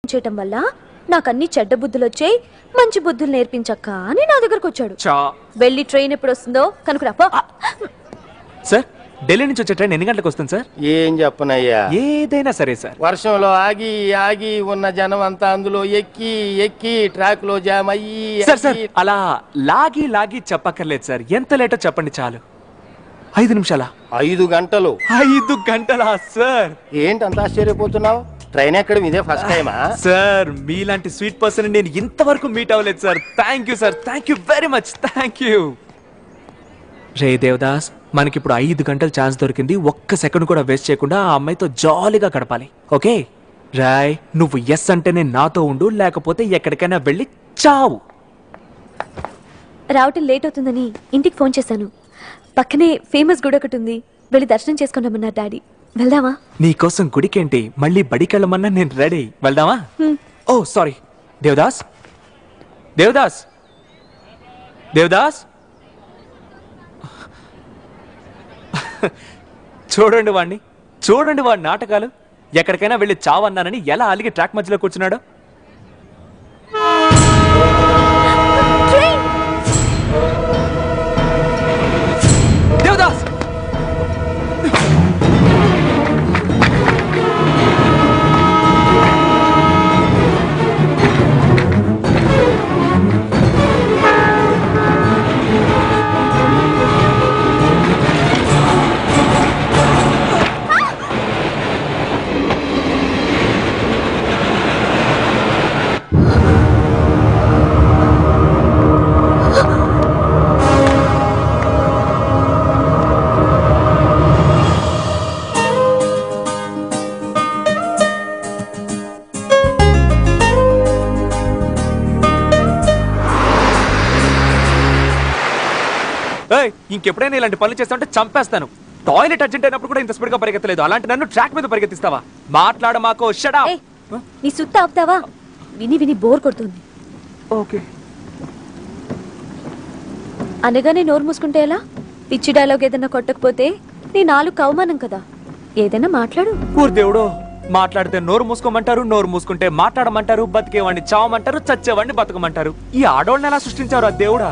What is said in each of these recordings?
చేయటం వల్ల నాకు అన్ని చెడ్డ బుద్ధులు వచ్చాయి మంచి బుద్ధులు నేర్పించక్క అని నా దగ్గరకు వచ్చాడు చా వెళ్ళి ట్రైన్ ఎప్పుడు వస్తుందో కనుకురా పో. సార్ ఢిల్లీ నుంచి వచ్చే ట్రైన్ ఎన్ని గంటలకు వస్తుంది సార్ ఏం చెప్పనయ్యా ఏదైనా సరే సార్ వర్షంలో ఆగి ఆగి ఉన్న జనం అంతా అందులో ఎక్కి ఎక్కి ట్రాక్ లో జామ్ అయ్యి సార్ సార్ అయ్యి- అలా లాగి లాగి చెప్పక్కర్లేదు సార్ ఎంత లేటో చెప్పండి చాలు ఐదు నిమిషాల ఐదు గంటలు ఐదు గంటలా సార్ ఏంటి అంత ఆశ్చర్యపోతున్నావు ట్రైన్ ఎక్కడ ఇదే ఫస్ట్ టైమా సార్ మీలాంటి స్వీట్ పర్సన్ నేను ఇంతవరకు మీట్ అవ్వలేదు sir thank you sir thank you very much thank you రే దేవదాస్ మనకిప్పుడు ఐదు గంటల ఛాన్స్ దొరికింది ఒక్క సెకండ్ కూడా వేస్ట్ చేయకుండా ఆ అమ్మాయితో జాలీగా గడపాలి ఓకే రాయ్ నువ్వు ఎస్ అంటేనే నాతో ఉండు లేకపోతే ఎక్కడికైనా వెళ్ళి చావు రావటం లేట్ అవుతుందని ఇంటికి ఫోన్ చేశాను పక్కనే ఫేమస్ గుడి ఒకటి ఉంది వెళ్ళి దర్శనం చేసుకుంటామన్నారు డాడీ వెళ్దామా నీకోసం గుడికేంటి మళ్ళీ బడికెళ్ళమన్నా నేను రెడీ వెళ్దామా ఓ సారీ దేవదాస్ దేవదాస్ దేవదాస్ చూడండి వాణ్ణి చూడండి వాడి నాటకాలు ఎక్కడికైనా వెళ్ళి చావన్నానని ఎలా అలిగి ట్రాక్ మధ్యలో కూర్చున్నాడో దేవదాస్ ఏయ్, ఇంకెప్పుడైనా ఇలాంటి పనులు చేస్తామంటే చంపేస్తాను టాయిలెట్ అర్జెంట్ అయినప్పుడు కూడా ఇంత స్పీడ్ గా పరిగెత్తలేదు అలాంటి నన్ను ట్రాక్ మీద పరిగెత్తిస్తావా మాట్లాడ మాకో షడా ఏయ్, నీ సుత్త ఆపుతావా విని విని బోర్ కొడుతుంది ఓకే అనగానే నోరు మూసుకుంటే ఎలా పిచ్చి డైలాగ్ ఏదైనా కొట్టకపోతే నీ నాలుగు అవమానం కదా ఏదైనా మాట్లాడు ఊరు దేవుడు మాట్లాడితే నోరు మూసుకోమంటారు నోరు మూసుకుంటే మాట్లాడమంటారు బతికేవాడిని చావమంటారు చచ్చేవాడిని బతకమంటారు ఈ ఆడవాళ్ళని ఎలా సృష్టించారు ఆ దేవుడా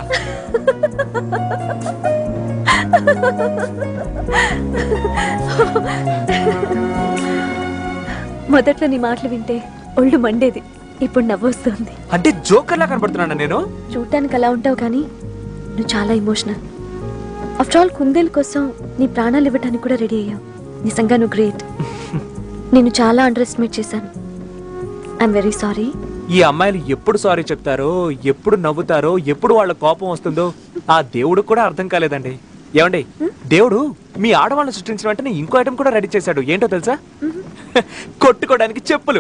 మొదట్లో నీ మాటలు వింటే ఒళ్ళు మండేది ఇప్పుడు నవ్వొస్తుంది అంటే జోకర్లా కనపడుతున్నానా నేను చూడటానికి అలా ఉంటావు కానీ నువ్వు చాలా ఎమోషనల్ ఆఫ్టర్ ఆల్ కుందేలు కోసం నీ ప్రాణాలు ఇవ్వడానికి కూడా రెడీ అయ్యావు నిజంగా నువ్వు గ్రేట్ నేను చాలా అండర్ ఎస్టిమేట్ చేశాను ఐఎమ్ వెరీ సారీ ఈ అమ్మాయిలు ఎప్పుడు సారీ చెప్తారో ఎప్పుడు నవ్వుతారో ఎప్పుడు వాళ్ళ కోపం వస్తుందో ఆ దేవుడు కూడా అర్థం కాలేదండి ఏమండి దేవుడు మీ ఆడవాళ్ళని సృష్టించిన వెంటనే ఇంకో ఐటమ్ కూడా రెడీ చేశాడు ఏంటో తెలుసా కొట్టుకోవడానికి చెప్పులు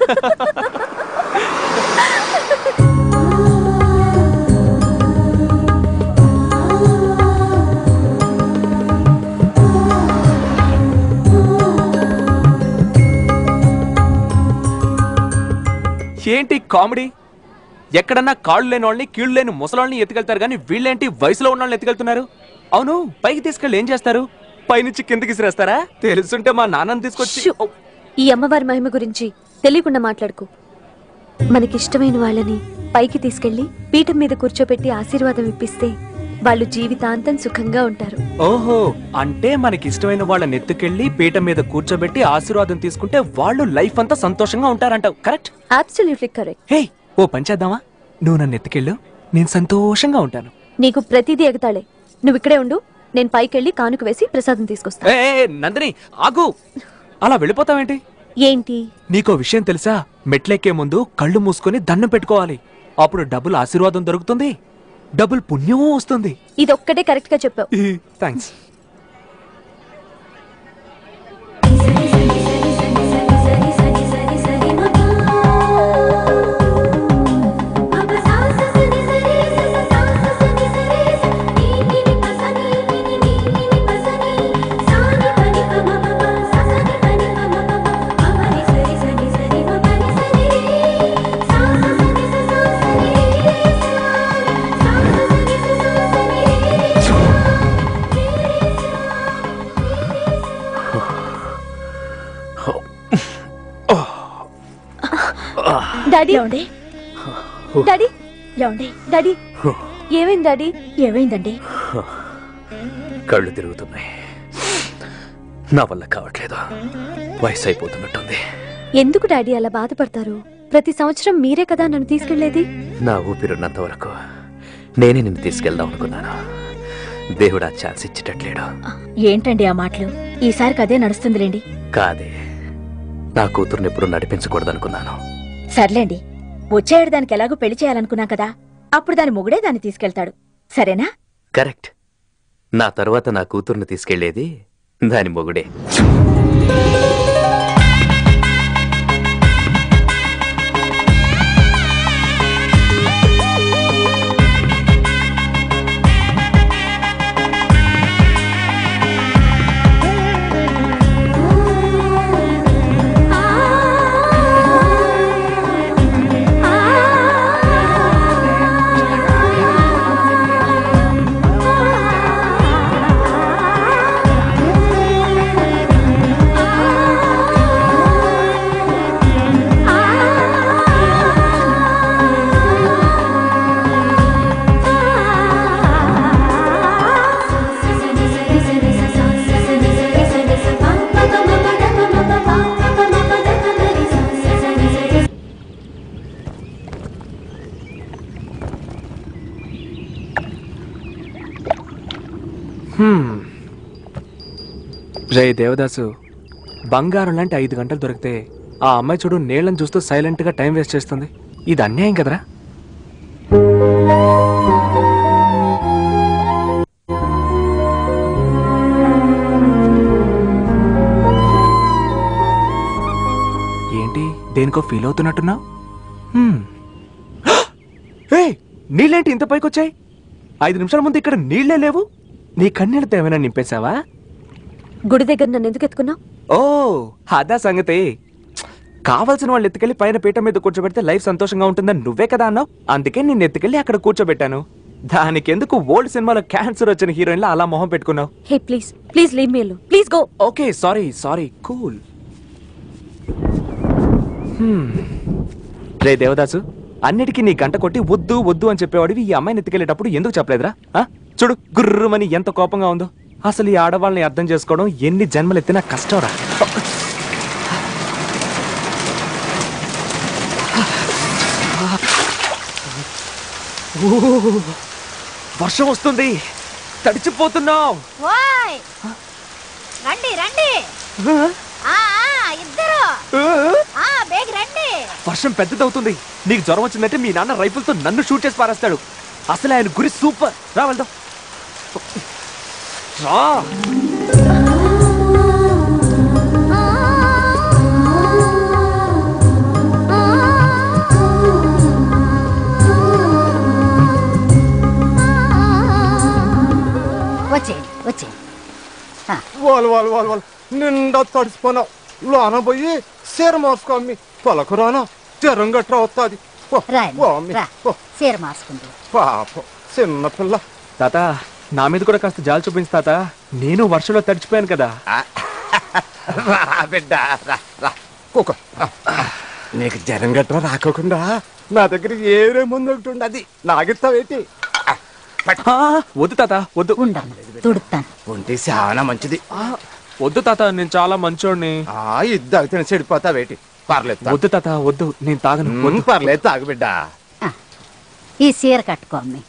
ఏంటి కామెడీ ఎక్కడన్నా కాళ్ళు లేని వాళ్ళని కీళ్ళు లేని ముసలాళ్ళని ఎత్తుకెళ్తారు కానీ వీళ్ళేంటి వయసులో ఉన్న వాళ్ళని ఎత్తుకెళ్తున్నారు అవును పైకి తీసుకెళ్ళి ఏం చేస్తారు పైనుంచి కిందకి విసిరేస్తారా తెలుసుంటే మా నాన్నని తీసుకొచ్చి షూ. ఈ అమ్మవారి మహిమ గురించి తెలియకుండా మాట్లాడుకో మనకిష్టమైన వాళ్ళని పైకి తీసుకెళ్లి పీఠం మీద కూర్చోపెట్టి ఆశీర్వాదం ఇప్పిస్తే వాళ్ళు జీవితాంతం సుఖంగా ఉంటారు ఓహో అంటే మనకి ఇష్టమైన వాళ్ళని ఎత్తుకెళ్ళి పీట మీద కూర్చోబెట్టి ఆశీర్వాదం తీసుకుంటే వాళ్ళు లైఫ్ అంతా సంతోషంగా ఉంటారంటావు కరెక్ట్ అబ్సల్యూట్లీ కరెక్ట్ హే ఓ పని చేద్దామా నువ్వు నన్ను ఎత్తుకెళ్ళు నేను సంతోషంగా ఉంటాను నీకు ప్రతిదీ ఎగతాళే నువ్వు ఇక్కడే ఉండు నేను పైకెళ్ళి కానుక వేసి ప్రసాదం తీసుకొస్తా ఏ ఏ, నందిని ఆగు అలా వెళ్ళిపోతావేంటి ఏంటి నీకో విషయం తెలుసా మెట్లెక్కే ముందు కళ్ళు మూసుకొని దండం పెట్టుకోవాలి అప్పుడు డబుల్ ఆశీర్వాదం దొరుకుతుంది డబుల్ పుణ్యమూ వస్తుంది ఇది ఒక్కటే కరెక్ట్ గా చెప్పావు థ్యాంక్స్ డాడీ డాడీ ఏమండి డాడీ ఏమైంది డాడీ ఏమైందండి కళ్ళు తిరుగుతున్నాయి నా వల్ల కావట్లేదు వయసు అయిపోతున్నట్టుంది ఎందుకు డాడీ అలా బాధపడతారు ప్రతి సంవత్సరం మీరే కదా నన్ను తీసుకెళ్లేది నా ఊపిరున్నంత వరకు నేనే నిన్ను తీసుకెళ్దాం అనుకున్నాను దేవుడు ఆ ఛాన్స్ ఇచ్చేటట్లేడు ఏంటండి ఆ మాటలు ఈసారికి అదే నడుస్తుందిలేండి కాదే నా కూతుర్ని ఎప్పుడు నడిపించకూడదనుకున్నాను సర్లేండి వచ్చేడు దానికి ఎలాగో పెళ్లి చేయాలనుకున్నాం కదా అప్పుడు దాని మొగుడే దాన్ని తీసుకెళ్తాడు సరేనా కరెక్ట్ నా తర్వాత నా కూతుర్ని తీసుకెళ్లేది దాని మొగుడే హ్మ్. రే దేవదాసు బంగారం లాంటి ఐదు గంటలు దొరికితే ఆ అమ్మాయి చూడు నీళ్ళని చూస్తూ సైలెంట్ గా టైం వేస్ట్ చేస్తుంది ఇది అన్యాయం కదరా ఏంటి దేనికో ఫీల్ అవుతున్నట్టున్నావు నీళ్ళేంటి ఇంత పైకొచ్చాయి ఐదు నిమిషాల ముందు ఇక్కడ నీళ్లే లేవు నీ కన్నీళ్ళతో ఏమైనా నింపేశావా గుడి దగ్గర నన్ను ఎందుకు ఎత్తుకున్నావు ఓ అదా సంగతి కావాల్సిన వాళ్ళు ఎత్తుకెళ్లి పైన పీట మీద కూర్చోబెడితే లైఫ్ సంతోషంగా ఉంటుందని నువ్వే కదా అన్నావు అందుకే నిన్ను ఎత్తుకెళ్లి అక్కడ కూర్చోబెట్టాను దానికెందుకు ఓల్డ్ సినిమాలో క్యాన్సర్ వచ్చిన హీరోయిన్లా అలా మొహం పెట్టుకున్నావు hey please please leave me please go okay sorry sorry cool రే దేవదాసు అన్నిటికీ నీ గంట కొట్టి వద్దు వద్దు అని చెప్పేవాడివి ఈ అమ్మాయిని ఎత్తుకెళ్ళేటప్పుడు ఎందుకు చెప్పలేదురా ఆ? చూడు గుర్రమని ఎంత కోపంగా ఉందో అసలు ఈ ఆడవాళ్ళని అర్థం చేసుకోవడం ఎన్ని జన్మలు ఎత్తినా కష్టంరా ఓ, వర్షం వస్తుంది తడిచిపోతున్నావు ఓయ్ రండి రండి ఆ ఆ, ఇద్దరు ఆ బేగ్ రండి వర్షం పెద్దదవుతుంది నీకు జ్వరం వచ్చిందంటే మీ నాన్న రైఫిల్తో నన్ను షూట్ చేసి పారేస్తాడు అసలు ఆయన గురి సూపర్ రా వెళ్దాం రా వచ్చేయండి వచ్చేయండి వాళ్ళు వాళ్ళు వాళ్ళు వాళ్ళు నిండా తడిసిపోయినావు లోన పోయి సీర మోసుకో అమ్మి పొలకు రానా జ్వరం గట్రా వస్తుంది రాయండి రా చీర మార్చుకుంటూ పాపం చిన్న పిల్ల తాత నా మీద కూడా కాస్త జాలి చూపించు తాత నేను వర్షంలో తడిచిపోయాను కదా రా బిడ్డ రా రా కూకో నీకు జ్వరం గట్రా రాకోకుండా నా దగ్గర ఏరే ముందు ఒకటి ఉండదు నాగిస్తావేటి ఆ, వద్దు తాత వద్దు ఉండను తుడుతాను ఉంటే చాలా మంచిది ఆ, వద్దు తాత నేను చాలా మంచోడిని ఆ ఇద్దరు తిని చెడిపోతావేటి పర్లేదు తాగు. వద్దు తాత వద్దు నేను తాగను ఉమ్, వద్దు పర్లేదు తాగు బిడ్డ ఈ చీర కట్టుకో అమ్మి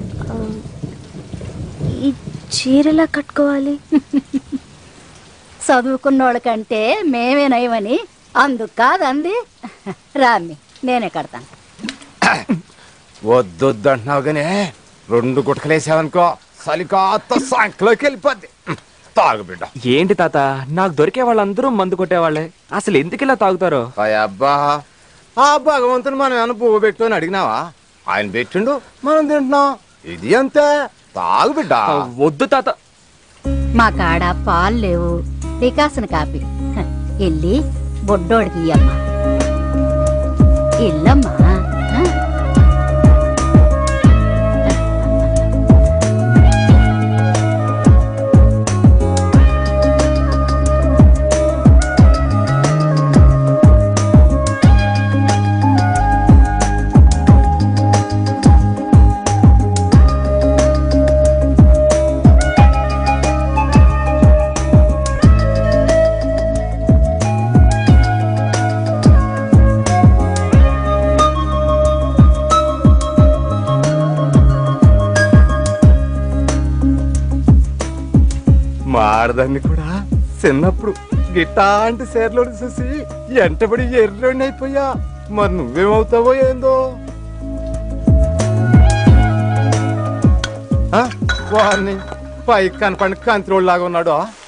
ఈ చీరలా కట్టుకోవాలి చదువుకున్నోళ్ళ కంటే మేమే నయమని అందుకు కాదంది రామ్మి నేనే కడతాను వద్దొద్దు అంటున్నావు గానే రెండు గుటకలేసావనుకో సలికాత సంకలోకి వెళ్ళిపోద్ది ఉమ్, తాగు బిడ్డ ఏంటి తాత నాకు దొరికే వాళ్ళందరూ మందు కొట్టేవాళ్ళే అసలు ఎందుకు ఇలా తాగుతారో అబ్బా ఆ భగవంతుని మనం ఏమైనా పువ్వు పెట్టు అని అడిగినావా ఆయన పెట్టిండు మనం తింటున్నాం ఇది అంతే తాగు బిడ్డ ఆ, వద్దు తాత మా కాడ పాలు లేవు వికాసన కాపీ హ, ఎల్లి బొడ్డోడికి ఇయ్యమ్మా ఇల్లమ్మా హ? ఆడదాన్ని కూడా చిన్నప్పుడు గిట్టాంటి సేర్లో చూసి ఎంటబడి ఎర్రోడిని అయిపోయా మరి నువ్వేమవుతావో ఏందో ఆ? వారిని పై కనపడి కంత్రోడ్ లాగా ఉన్నాడు